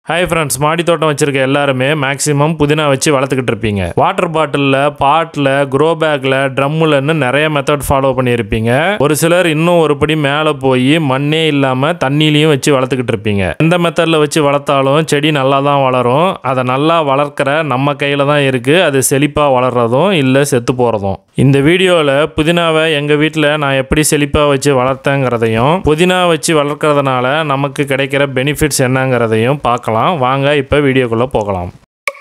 hi friends மாடி தோட்டம் வச்சிருக்க எல்லாருமே மேக்ஸிமம் புதினா வச்சு வளர்த்துக்கிட்டு இருப்பீங்க வாட்டர் பாட்டிலில் பாட்டில் க்ரோ பேக்கில் ட்ரம்முலன்னு நிறைய மெத்தட் ஃபாலோ பண்ணியிருப்பீங்க ஒரு சிலர் இன்னும் ஒரு படி மேலே போய் மண்ணே இல்லாமல் தண்ணிலையும் வச்சு வளர்த்துக்கிட்டு இருப்பீங்க எந்த மெத்தடில் வச்சு வளர்த்தாலும் செடி நல்லா தான் வளரும் அதை நல்லா வளர்க்குற நம்ம கையில் தான் இருக்குது அது செழிப்பாக வளர்கிறதும் இல்லை செத்து போகிறதும் இந்த வீடியோவில் புதினாவை எங்கள் வீட்டில் நான் எப்படி செழிப்பாக வச்சு வளர்த்தேங்கிறதையும் புதினா வச்சு வளர்க்குறதுனால நமக்கு கிடைக்கிற பெனிஃபிட்ஸ் என்னங்கிறதையும் பார்க்கலாம் வாங்க இப்போ வீடியோக்குள்ளே போகலாம்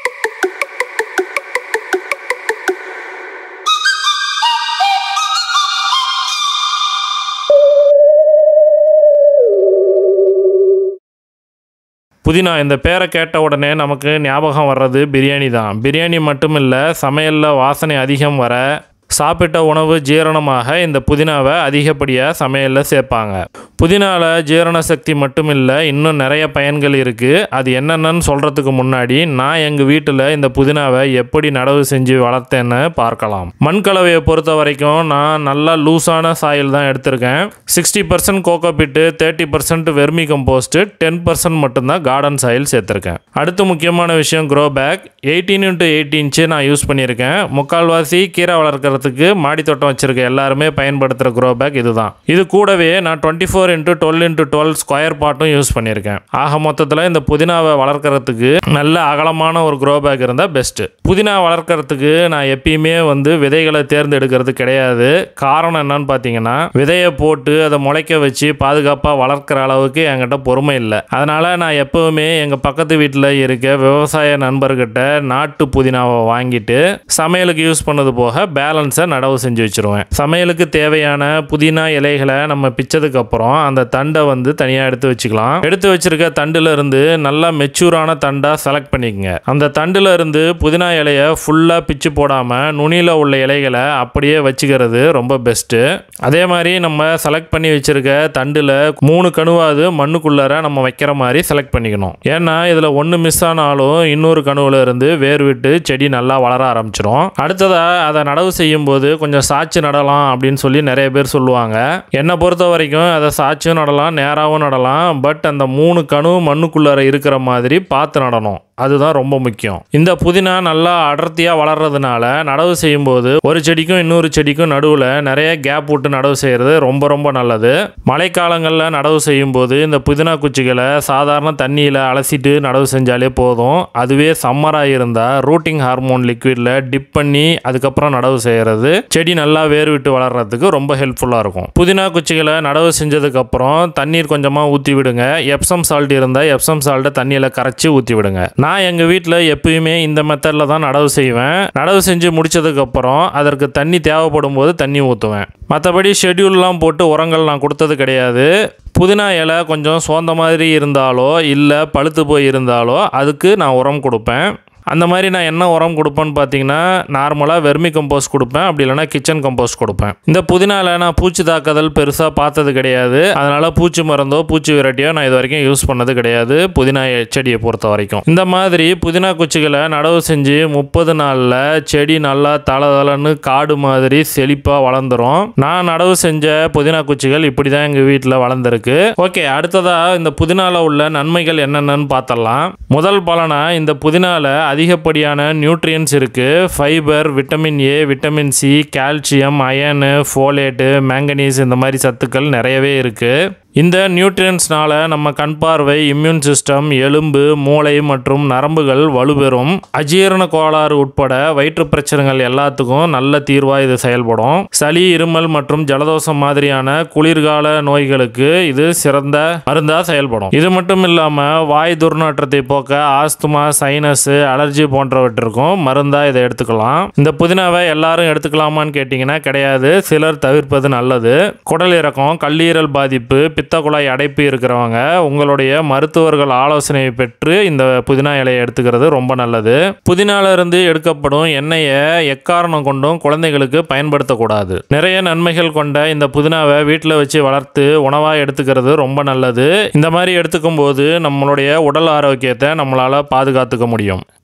புதினா இந்த பேரை கேட்ட உடனே நமக்கு ஞாபகம் வர்றது பிரியாணி தான் பிரியாணி மட்டும் இல்லை சமையலில் வாசனை அதிகம் வர சாப்பிட்ட உணவு ஜீரணமாக இந்த புதினாவை அதிகப்படியாக சமையலில் சேர்ப்பாங்க புதினாவில் ஜீரண சக்தி மட்டும் இல்லை இன்னும் நிறைய பயன்கள் இருக்குது அது என்னென்னு சொல்கிறதுக்கு முன்னாடி நான் எங்கள் வீட்டில் இந்த புதினாவை எப்படி நடவு செஞ்சு வளர்த்தேன்னு பார்க்கலாம் மண் கலவையை பொறுத்த வரைக்கும் நான் நல்லா லூஸான சாயில் தான் எடுத்திருக்கேன் sixty percent cocopeat thirty percent vermicompost ten percent மட்டும்தான் கார்டன் சாயில் சேர்த்துருக்கேன் அடுத்து முக்கியமான விஷயம் grow bag eighteen into eight inch நான் யூஸ் பண்ணியிருக்கேன் முக்கால்வாசி கீரை வளர்க்குறதுக்கு மாடி தோட்டம் வச்சுருக்க எல்லாருமே பயன்படுத்துகிற க்ரோ பேக் இதுதான் இது கூடவே நான் twenty four into twelve into twelve square பாட்டும் யூஸ் பண்ணியிருக்கேன் ஆக மொத்தத்தில் இந்த புதினாவை வளர்க்குறதுக்கு நல்ல அகலமான ஒரு க்ரோ பேக் இருந்தால் பெஸ்ட்டு புதினா வளர்க்குறதுக்கு நான் எப்பயுமே வந்து விதைகளை தேர்ந்தெடுக்கிறது கிடையாது காரணம் என்னன்னு பார்த்தீங்கன்னா விதையை போட்டு அதை முளைக்க வச்சு பாதுகாப்பாக வளர்க்குற அளவுக்கு என்கிட்ட பொறுமை இல்லை அதனால் நான் எப்போவுமே எங்கள் பக்கத்து வீட்டில் இருக்க விவசாய நண்பர்கிட்ட நாட்டு புதினாவை வாங்கிட்டு சமையலுக்கு யூஸ் பண்ணது போக பேலன்ஸை நடவு செஞ்சு வச்சுருவேன் சமையலுக்கு தேவையான புதினா இலைகளை நம்ம பிச்சதுக்கு அப்புறம் அந்த தண்டை வந்து தனியாக எடுத்து வச்சுக்கலாம் எடுத்து வச்சிருக்க தண்டுல இருந்து நல்லா மெச்சூரான தண்டா செலக்ட் பண்ணிக்கங்க அந்த தண்டுல இருந்து புதினா இலைய ஃபுல்லாக பிச்சு போடாமல் நுனியில் உள்ள இலைகளை அப்படியே வச்சுக்கிறது ரொம்ப பெஸ்ட்டு அதே மாதிரி நம்ம செலக்ட் பண்ணி வச்சிருக்க தண்டில் மூணு கணுவாது மண்ணுக்குள்ளார நம்ம வைக்கிற மாதிரி செலக்ட் பண்ணிக்கணும் ஏன்னா இதில் ஒன்று மிஸ் ஆனாலும் இன்னொரு கணுவில் இருந்து வேர் விட்டு செடி நல்லா வளர ஆரம்பிச்சிடும் அடுத்ததாக அதை நடவு செய்யும் போது கொஞ்சம் சாய்ச்சி நடலாம் அப்படின்னு சொல்லி நிறைய பேர் சொல்லுவாங்க என்னை பொறுத்த வரைக்கும் அதை சாய்ச்சும் நடலாம் நேராகவும் நடலாம் பட் அந்த மூணு கணு மண்ணுக்குள்ளார இருக்கிற மாதிரி பார்த்து நடணும் அதுதான் ரொம்ப முக்கியம் இந்த புதினா நல்லா அடர்த்தியாக வளர்றதுனால நடவு செய்யும்போது ஒரு செடிக்கும் இன்னொரு செடிக்கும் நடுவில் நிறைய கேப் விட்டு நடவு செய்கிறது ரொம்ப ரொம்ப நல்லது மழைக்காலங்களில் நடவு செய்யும்போது இந்த புதினா குச்சிகளை சாதாரண தண்ணியில் அலசிட்டு நடவு செஞ்சாலே போதும் அதுவே சம்மராக இருந்தால் ரூட்டிங் ஹார்மோன் லிக்விடில் டிப் பண்ணி அதுக்கப்புறம் நடவு செய்கிறது செடி நல்லா வேர் விட்டு வளர்கிறதுக்கு ரொம்ப ஹெல்ப்ஃபுல்லாக இருக்கும் புதினா குச்சிகளை நடவு செஞ்சதுக்கப்புறம் தண்ணீர் கொஞ்சமாக ஊற்றி விடுங்க எப்சம் சால்ட் இருந்தால் எப்சம் சால்ட்டை தண்ணியில் கரைச்சி ஊற்றி விடுங்க நான் எங்கள் வீட்டில் எப்பயுமே இந்த மெத்தடில் தான் நடவு செய்வேன் நடவு செஞ்சு முடிச்சதுக்கப்புறம் அதற்கு தண்ணி தேவைப்படும் போது தண்ணி ஊற்றுவேன் மற்றபடி ஷெட்யூல்லாம் போட்டு உரங்கள் நான் கொடுத்தது கிடையாது புதினா இலை கொஞ்சம் சோர்ந்த மாதிரி இருந்தாலோ இல்லை பழுத்து போய் இருந்தாலோ அதுக்கு நான் உரம் கொடுப்பேன் அந்த மாதிரி நான் என்ன உரம் கொடுப்பேன்னு பார்த்தீங்கன்னா நார்மலாக வெர்மி கம்போஸ்ட் கொடுப்பேன் அப்படி இல்லைனா கிச்சன் கம்போஸ்ட் கொடுப்பேன் இந்த புதினால நான் பூச்சி தாக்குதல் பெருசாக பார்த்தது கிடையாது அதனால் பூச்சி மருந்தோ பூச்சி விரட்டியோ நான் இது வரைக்கும் யூஸ் பண்ணது கிடையாது புதினா செடியை பொறுத்த வரைக்கும் இந்த மாதிரி புதினா குச்சிகளை நடவு செஞ்சு முப்பது நாளில் செடி நல்லா தலை தலைன்னு காடு மாதிரி செழிப்பாக வளர்ந்துரும் நான் நடவு செஞ்ச புதினா குச்சிகள் இப்படி தான் எங்கள் வீட்டில் வளர்ந்துருக்கு ஓகே அடுத்ததாக இந்த புதினால உள்ள நன்மைகள் என்னென்னு பார்த்தலாம் முதல் பலனா இந்த புதினால அதிகப்படியான நியூட்ரியன்ஸ் இருக்குது fibre vitamin A vitamin C calcium iron folate manganese இந்த மாதிரி சத்துக்கள் நிறையவே இருக்குது இந்த நியூட்ரியன்ஸ்னால நம்ம கண் பார்வை இம்யூன் சிஸ்டம் எலும்பு மூளை மற்றும் நரம்புகள் வலுப்பெறும் அஜீரண கோளாறு உட்பட வயிற்று பிரச்சனைகள் எல்லாத்துக்கும் நல்ல தீர்வாக இது செயல்படும் சளி இருமல் மற்றும் ஜலதோஷம் மாதிரியான குளிர்கால நோய்களுக்கு இது சிறந்த மருந்தாக செயல்படும் இது மட்டும் இல்லாமல் வாய் துர்நாற்றத்தை போக்க ஆஸ்துமா சைனஸ் அலர்ஜி போன்றவற்றிற்கும் மருந்தாக இதை எடுத்துக்கலாம் இந்த புதினாவை எல்லாரும் எடுத்துக்கலாமான்னு கேட்டிங்கன்னா கிடையாது சிலர் தவிர்ப்பது நல்லது குடல் இறக்கம் கல்லீரல் பாதிப்பு பித்த குழாய் அடைப்பு இருக்கிறவங்க உங்களுடைய மருத்துவர்கள் ஆலோசனை பெற்று இந்த புதினா இலையை எடுத்துக்கிறது ரொம்ப நல்லது புதினால இருந்து எடுக்கப்படும் எண்ணெயை எக்காரணம் கொண்டும் குழந்தைகளுக்கு பயன்படுத்தக்கூடாது நிறைய நன்மைகள் கொண்ட இந்த புதினாவை வீட்டில் வச்சு வளர்த்து உணவாக எடுத்துக்கிறது ரொம்ப நல்லது இந்த மாதிரி எடுத்துக்கும் போது நம்மளுடைய உடல் ஆரோக்கியத்தை நம்மளால் பாதுகாத்துக்க முடியும்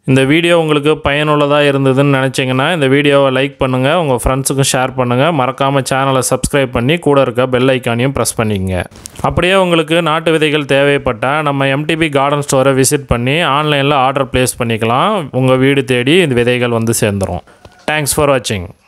இந்த வீடியோ உங்களுக்கு பயனுள்ளதாக இருந்ததுன்னு நினச்சிங்கன்னா இந்த வீடியோவை லைக் பண்ணுங்கள் உங்கள் ஃப்ரெண்ட்ஸுக்கும் ஷேர் பண்ணுங்கள் மறக்காமல் சேனலை சப்ஸ்கிரைப் பண்ணி கூட இருக்க பெல் ஐக்கானையும் ப்ரெஸ் பண்ணிக்கங்க அப்படியே உங்களுக்கு நாட்டு விதைகள் தேவைப்பட்டால் நம்ம எம்டிபி கார்டன் ஸ்டோரை விசிட் பண்ணி ஆன்லைனில் ஆர்டர் ப்ளேஸ் பண்ணிக்கலாம் உங்கள் வீடு தேடி இந்த விதைகள் வந்து சேர்ந்துடும் தேங்க்ஸ் ஃபார் வாட்சிங்